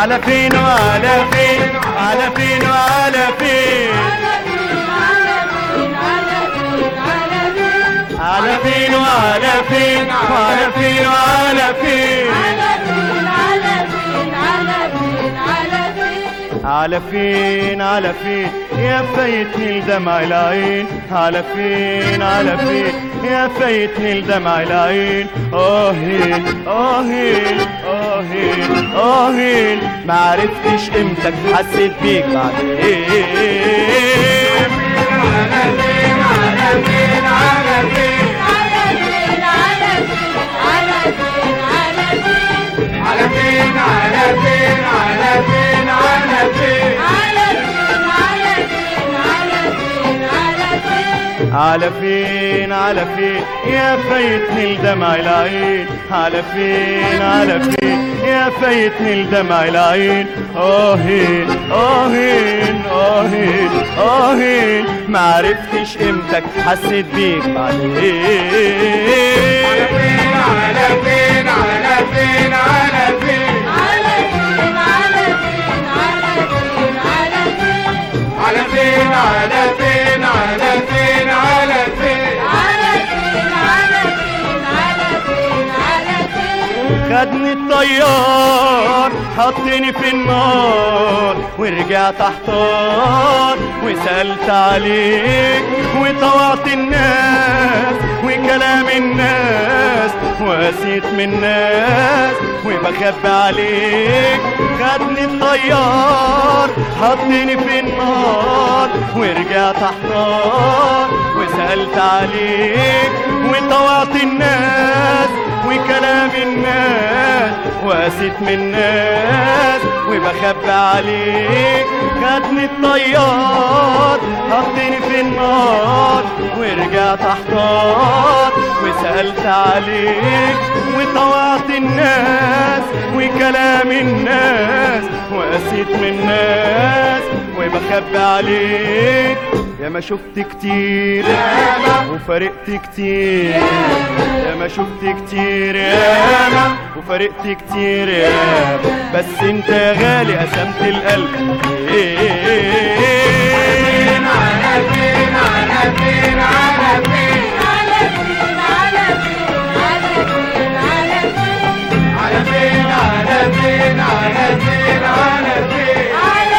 على فين وعلى فين على فين وعلى فين على فين وعلى فين وعلى فين وعلى فين على فين على فين يا فايتني لدمع العين على فين على فين يا فايتني لدمع العين آهين آهين آهين آهين ما عرفتش امتى حسيت بيك بعدين على فين على فين على فين على فين على فين على فين يا فايتني لدمع العين على فين على فين يا فايتني لدمع العين آهين آهين آهين آهين ما عرفتش امتى حسيت بيك بعدين على فين على فين على فين على فين على فين على فين على فين خدني الطيار حطني في النار ورجعت احتار وسألت عليك وطوعت الناس وكلام الناس وقسيت من الناس وبخبي عليك خدني الطيار حطني في النار ورجعت احتار وسألت عليك وطوعت الناس وكلام الناس وقسيت من الناس وبخبي عليك خدني الطيار حطني في النار ورجعت احتار وسألت عليك وطوعت الناس وكلام الناس وقسيت من الناس وبخبي عليك يا ما شفت كتير وفرقت كتير يا ما شفت كتير يا ما وفرقت كتير يا ما بس انت يا غالي قسمت القلب فين على فين على فين على فين على فين على فين على فين على فين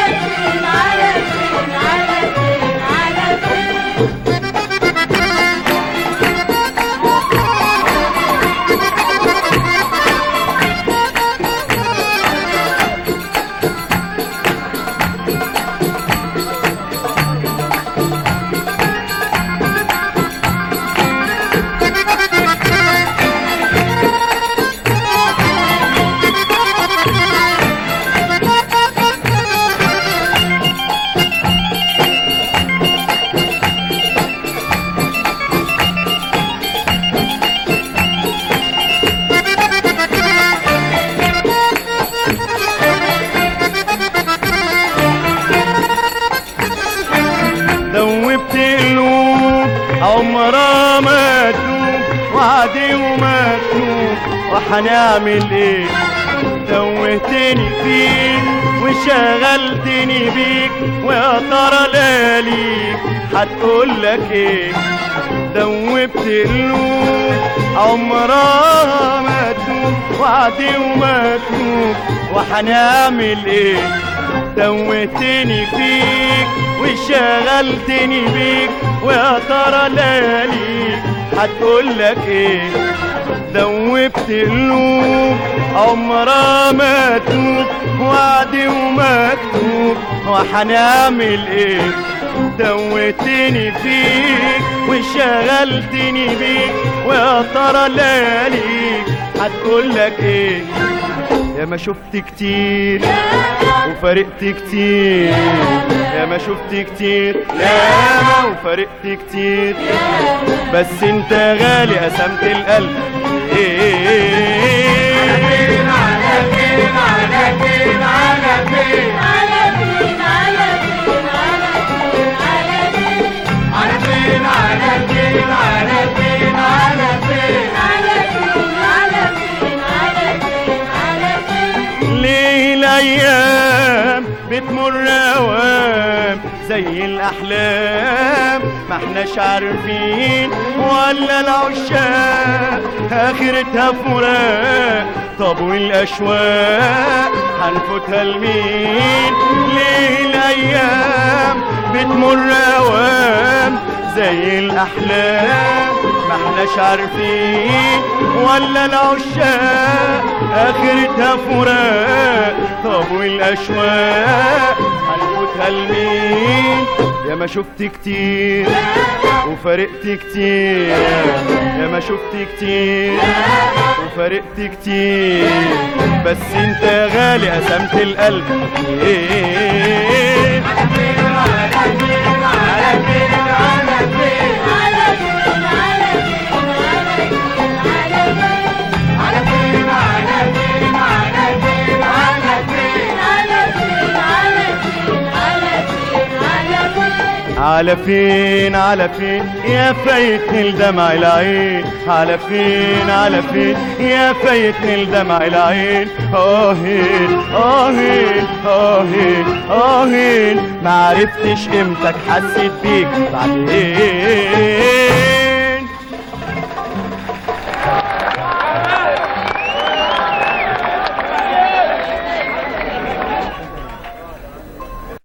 دوبت قلوب عمرها ما تدوب وعدي وما تدوب وحنعمل ايه دوهتني فيك وشغلتني بيك ويا ترى لياليك هتقولك ايه دوبت قلوب عمرها ما تدوب وعدي وما تدوب وحنعمل ايه دوتني فيك وشغلتني بيك ويا ترى لياليك هتقولك ايه دوبت قلوب عمرها ما تدوب وعدي ومكتوب وحنعمل ايه دوتني فيك وشغلتني بيك ويا ترى لياليك هتقولك ايه يا ما شفت كتير وفرقت كتير يا ما شفت كتير يا ما وفرقت كتير بس انت يا غالي قسمت القلب ايه على فين على فين على فين على فين على فين على فين على فين ليه الايام بتمر اوام زي الاحلام ما احناش عارفين ولا العشاق اخرتها فراق طب والاشواق هنفوتها لمين ليه الايام بتمر اوام زي الاحلام ما احناش عارفين ولا العشاق اخرتها فراق طب والاشواق هنفوتها لمين يا ما شفت كتير وفرقت كتير يا ما شفت كتير وفرقت كتير بس انت يا غالي قسمت القلب إيه على فين على فين يا فايتني الدمع العين على فين على فين يا فايتني الدمع العين آهين آهين آهين آهين ما عرفتش قيمتك حسيت بيك بعدين